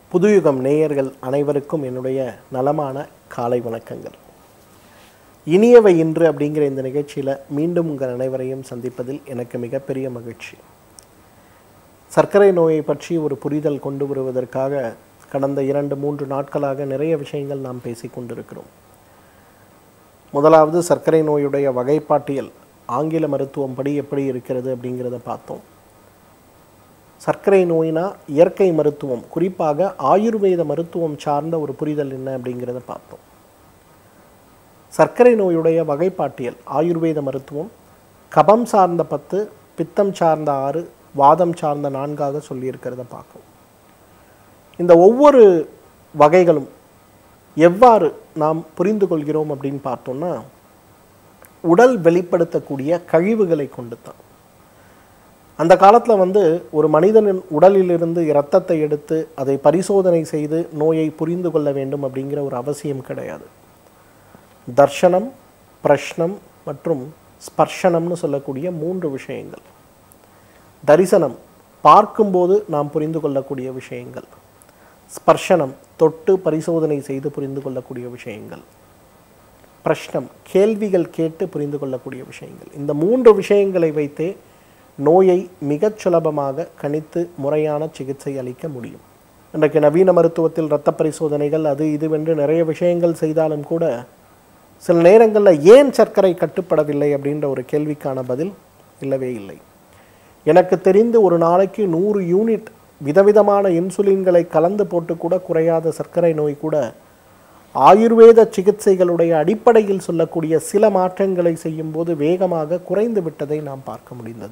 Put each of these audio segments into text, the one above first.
புதுயுகம் நேயர்கள் அனைவருக்கும் என்னுடைய நலமான காலை வணக்கங்கள் இனியவை இன்று அப்படிங்கிற இந்த நிகழ்ச்சியில் மீண்டும் உங்கள் அனைவரையும் சந்திப்பதில் எனக்கு மிகப்பெரிய மகிழ்ச்சி சர்க்கரை நோயை பற்றி ஒரு புரிதல் கொண்டு வருவதற்காக கடந்த இரண்டு மூன்று நாட்களாக நிறைய விஷயங்கள் நாம் பேசிக் கொண்டிருக்கிறோம் முதலாவது சர்க்கரை நோயுடைய வகைப்பாட்டியல் ஆங்கில மருத்துவம் படி எப்படி இருக்கிறது அப்படிங்கிறத பார்த்தோம் சர்க்கரை நோயினா இயற்கை மருத்துவம் குறிப்பாக ஆயுர்வேத மருத்துவம் சார்ந்த ஒரு புரிதல் என்ன அப்படிங்கிறத பார்த்தோம் சர்க்கரை நோயுடைய வகைப்பாட்டியல் ஆயுர்வேத மருத்துவம் கபம் சார்ந்த பத்து பித்தம் சார்ந்த ஆறு வாதம் சார்ந்த நான்காக சொல்லியிருக்கிறத பார்க்கும் இந்த ஒவ்வொரு வகைகளும் எவ்வாறு நாம் புரிந்து கொள்கிறோம் அப்படின்னு பார்த்தோம்னா உடல் வெளிப்படுத்தக்கூடிய கழிவுகளை கொண்டு தான் அந்த காலத்தில் வந்து ஒரு மனிதனின் உடலிலிருந்து இரத்தத்தை எடுத்து அதை பரிசோதனை செய்து நோயை புரிந்து கொள்ள வேண்டும் அப்படிங்கிற ஒரு அவசியம் கிடையாது தர்ஷனம் பிரஷ்னம் மற்றும் ஸ்பர்ஷனம்னு சொல்லக்கூடிய மூன்று விஷயங்கள் தரிசனம் பார்க்கும்போது நாம் புரிந்து கொள்ளக்கூடிய விஷயங்கள் ஸ்பர்ஷனம் தொட்டு பரிசோதனை செய்து புரிந்து கொள்ளக்கூடிய விஷயங்கள் பிரஷ்னம் கேள்விகள் கேட்டு புரிந்து கொள்ளக்கூடிய விஷயங்கள் இந்த மூன்று விஷயங்களை வைத்தே நோயை மிகச் சுலபமாக கணித்து முறையான சிகிச்சை அளிக்க முடியும் இன்றைக்கு நவீன மருத்துவத்தில் இரத்த பரிசோதனைகள் அது இதுவென்று நிறைய விஷயங்கள் செய்தாலும் கூட சில நேரங்களில் ஏன் சர்க்கரை கட்டுப்படவில்லை அப்படின்ற ஒரு கேள்விக்கான பதில் இல்லவே இல்லை எனக்கு தெரிந்து ஒரு நாளைக்கு நூறு யூனிட் விதவிதமான இன்சுலின்களை கலந்து போட்டு கூட குறையாத சர்க்கரை நோய் கூட ஆயுர்வேத சிகிச்சைகளுடைய அடிப்படையில் சொல்லக்கூடிய சில மாற்றங்களை செய்யும்போது வேகமாக குறைந்து விட்டதை நாம் பார்க்க முடிந்தது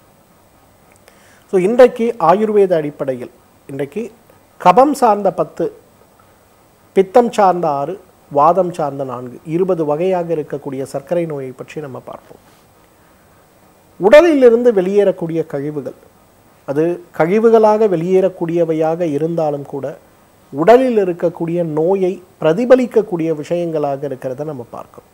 ஸோ இன்றைக்கு ஆயுர்வேத அடிப்படையில் இன்றைக்கு கபம் சார்ந்த பத்து பித்தம் சார்ந்த ஆறு வாதம் சார்ந்த நான்கு இருபது வகையாக இருக்கக்கூடிய சர்க்கரை நோயை பற்றி நம்ம பார்ப்போம் உடலிலிருந்து வெளியேறக்கூடிய கழிவுகள் அது கழிவுகளாக வெளியேறக்கூடியவையாக இருந்தாலும் கூட உடலில் இருக்கக்கூடிய நோயை பிரதிபலிக்கக்கூடிய விஷயங்களாக இருக்கிறத நம்ம பார்க்கிறோம்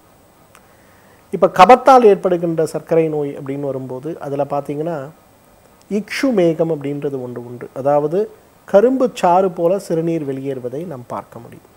இப்போ கபத்தால் ஏற்படுகின்ற சர்க்கரை நோய் அப்படின்னு வரும்போது அதில் பார்த்தீங்கன்னா இக்ஷு மேகம் அப்படின்றது ஒன்று உண்டு அதாவது கரும்பு சாறு போல சிறுநீர் வெளியேறுவதை நாம் பார்க்க முடியும்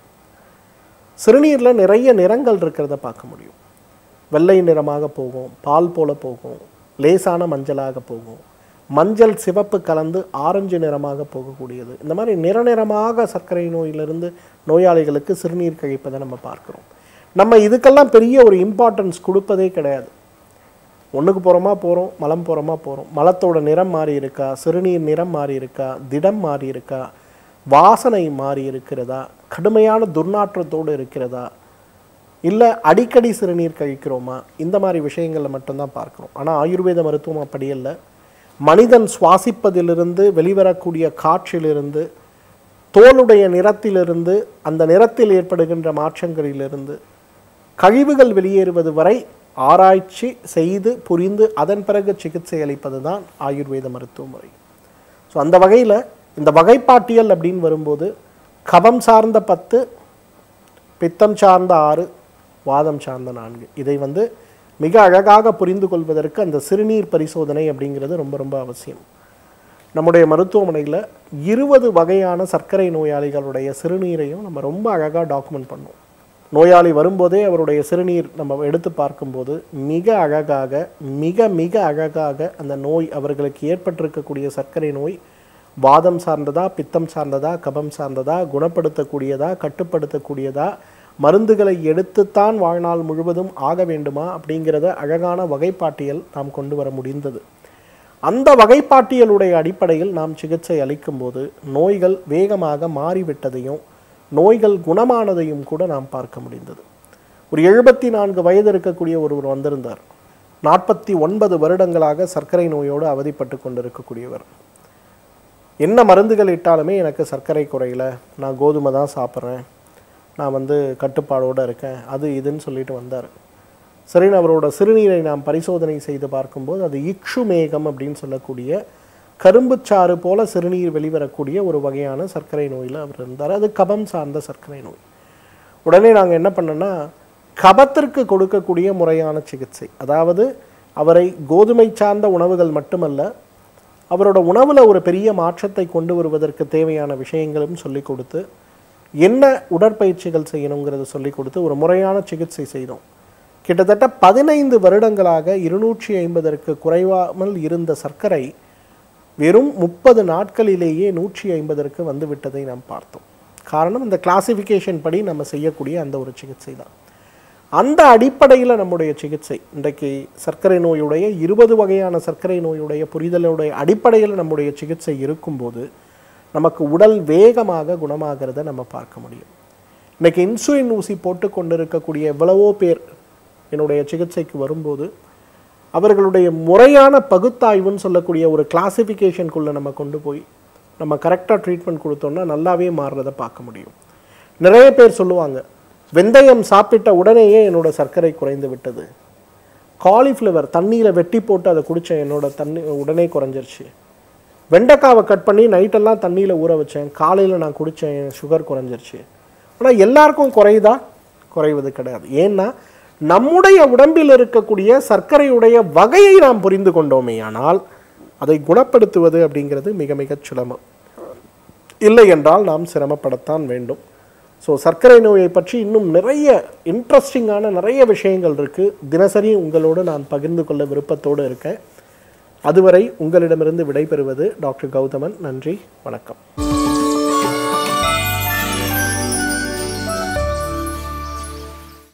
சிறுநீரில் நிறைய நிறங்கள் இருக்கிறத பார்க்க முடியும் வெள்ளை நிறமாக போகும் பால் போல போகும் லேசான மஞ்சளாக போகும் மஞ்சள் சிவப்பு கலந்து ஆரஞ்சு நிறமாக போகக்கூடியது இந்த மாதிரி நிறநிறமாக சர்க்கரை நோயிலிருந்து நோயாளிகளுக்கு சிறுநீர் கழிப்பதை நம்ம பார்க்குறோம் நம்ம இதுக்கெல்லாம் பெரிய ஒரு இம்பார்ட்டன்ஸ் கொடுப்பதே கிடையாது ஒன்றுக்கு போகிறோமா போகிறோம் மலம் போகிறோமா போகிறோம் மலத்தோட நிறம் மாறி இருக்கா சிறுநீர் நிறம் மாறி இருக்கா திடம் மாறி இருக்கா வாசனை மாறி இருக்கிறதா கடுமையான துர்நாற்றத்தோடு இருக்கிறதா இல்லை அடிக்கடி சிறுநீர் கழிக்கிறோமா இந்த மாதிரி விஷயங்களை மட்டும்தான் பார்க்குறோம் ஆனால் ஆயுர்வேத மருத்துவம் அப்படி இல்லை மனிதன் சுவாசிப்பதிலிருந்து வெளிவரக்கூடிய காற்றிலிருந்து தோலுடைய நிறத்திலிருந்து அந்த நிறத்தில் ஏற்படுகின்ற மாற்றங்களிலிருந்து கழிவுகள் வெளியேறுவது வரை ஆராய்ச்சி செய்து புரிந்து அதன் பிறகு சிகிச்சை அளிப்பது தான் ஆயுர்வேத மருத்துவ முறை ஸோ அந்த வகையில் இந்த வகைப்பாட்டியல் அப்படின்னு வரும்போது கபம் சார்ந்த பத்து பித்தம் சார்ந்த ஆறு வாதம் சார்ந்த நான்கு இதை வந்து மிக அழகாக புரிந்து கொள்வதற்கு அந்த சிறுநீர் பரிசோதனை அப்படிங்கிறது ரொம்ப ரொம்ப அவசியம் நம்முடைய மருத்துவமனையில் இருபது வகையான சர்க்கரை நோயாளிகளுடைய சிறுநீரையும் நம்ம ரொம்ப அழகாக டாக்குமெண்ட் பண்ணோம் நோயாளி வரும்போதே அவருடைய சிறுநீர் நம்ம எடுத்து பார்க்கும்போது மிக அழகாக மிக மிக அழகாக அந்த நோய் அவர்களுக்கு ஏற்பட்டிருக்கக்கூடிய சர்க்கரை நோய் வாதம் சார்ந்ததா பித்தம் சார்ந்ததா கபம் சார்ந்ததா குணப்படுத்தக்கூடியதா கட்டுப்படுத்தக்கூடியதா மருந்துகளை எடுத்துத்தான் வாழ்நாள் முழுவதும் ஆக வேண்டுமா அப்படிங்கிறத அழகான வகைப்பாட்டியல் நாம் கொண்டு வர முடிந்தது அந்த வகைப்பாட்டியலுடைய அடிப்படையில் நாம் சிகிச்சை அளிக்கும்போது நோய்கள் வேகமாக மாறிவிட்டதையும் நோய்கள் குணமானதையும் கூட நாம் பார்க்க முடிந்தது ஒரு எழுபத்தி நான்கு வயது இருக்கக்கூடிய ஒருவர் வந்திருந்தார் நாற்பத்தி ஒன்பது வருடங்களாக சர்க்கரை நோயோடு அவதிப்பட்டு கொண்டிருக்கக்கூடியவர் என்ன மருந்துகள் இட்டாலுமே எனக்கு சர்க்கரை குறையல நான் கோதுமை தான் சாப்பிட்றேன் நான் வந்து கட்டுப்பாடோடு இருக்கேன் அது இதுன்னு சொல்லிட்டு வந்தார் சரின்னு அவரோட சிறுநீரை நாம் பரிசோதனை செய்து பார்க்கும்போது அது இக்ஷு மேகம் அப்படின்னு சொல்லக்கூடிய கரும்புச்சாறு போல சிறுநீர் வெளிவரக்கூடிய ஒரு வகையான சர்க்கரை நோயில் அவர் இருந்தார் அது கபம் சார்ந்த சர்க்கரை நோய் உடனே நாங்கள் என்ன பண்ணோன்னா கபத்திற்கு கொடுக்கக்கூடிய முறையான சிகிச்சை அதாவது அவரை கோதுமை சார்ந்த உணவுகள் மட்டுமல்ல அவரோட உணவில் ஒரு பெரிய மாற்றத்தை கொண்டு வருவதற்கு தேவையான விஷயங்களும் சொல்லிக் கொடுத்து என்ன உடற்பயிற்சிகள் செய்யணுங்கிறத சொல்லிக் கொடுத்து ஒரு முறையான சிகிச்சை செய்தோம் கிட்டத்தட்ட பதினைந்து வருடங்களாக இருநூற்றி ஐம்பதற்கு குறைவாமல் இருந்த சர்க்கரை வெறும் முப்பது நாட்களிலேயே நூற்றி ஐம்பதற்கு வந்து விட்டதை நாம் பார்த்தோம் காரணம் இந்த கிளாசிஃபிகேஷன் படி நம்ம செய்யக்கூடிய அந்த ஒரு சிகிச்சை தான் அந்த அடிப்படையில் நம்முடைய சிகிச்சை இன்றைக்கு சர்க்கரை நோயுடைய இருபது வகையான சர்க்கரை நோயுடைய புரிதலுடைய அடிப்படையில் நம்முடைய சிகிச்சை இருக்கும்போது நமக்கு உடல் வேகமாக குணமாகிறத நம்ம பார்க்க முடியும் இன்னைக்கு இன்சுலின் ஊசி போட்டு கொண்டிருக்கக்கூடிய எவ்வளவோ பேர் என்னுடைய சிகிச்சைக்கு வரும்போது அவர்களுடைய முறையான பகுத்தாய்வுன்னு சொல்லக்கூடிய ஒரு கிளாசிஃபிகேஷனுக்குள்ளே நம்ம கொண்டு போய் நம்ம கரெக்டாக ட்ரீட்மெண்ட் கொடுத்தோம்னா நல்லாவே மாறுறதை பார்க்க முடியும் நிறைய பேர் சொல்லுவாங்க வெந்தயம் சாப்பிட்ட உடனேயே என்னோட சர்க்கரை குறைந்து விட்டது காலிஃப்ளவர் தண்ணியில் வெட்டி போட்டு அதை குடித்தேன் என்னோட தண்ணி உடனே குறைஞ்சிருச்சு வெண்டைக்காவை கட் பண்ணி நைட்டெல்லாம் தண்ணியில் ஊற வச்சேன் காலையில் நான் குடித்தேன் என் சுகர் குறைஞ்சிருச்சு ஆனால் எல்லாருக்கும் குறையுதா குறைவது கிடையாது ஏன்னா நம்முடைய உடம்பில் இருக்கக்கூடிய சர்க்கரையுடைய வகையை நாம் புரிந்து கொண்டோமே ஆனால் அதை குணப்படுத்துவது அப்படிங்கிறது மிக மிகச் சுலபம் இல்லை என்றால் நாம் சிரமப்படத்தான் வேண்டும் ஸோ சர்க்கரை நோயை பற்றி இன்னும் நிறைய இன்ட்ரெஸ்டிங்கான நிறைய விஷயங்கள் இருக்குது தினசரி உங்களோடு நான் பகிர்ந்து கொள்ள விருப்பத்தோடு இருக்கேன் அதுவரை உங்களிடமிருந்து விடைபெறுவது டாக்டர் கௌதமன் நன்றி வணக்கம்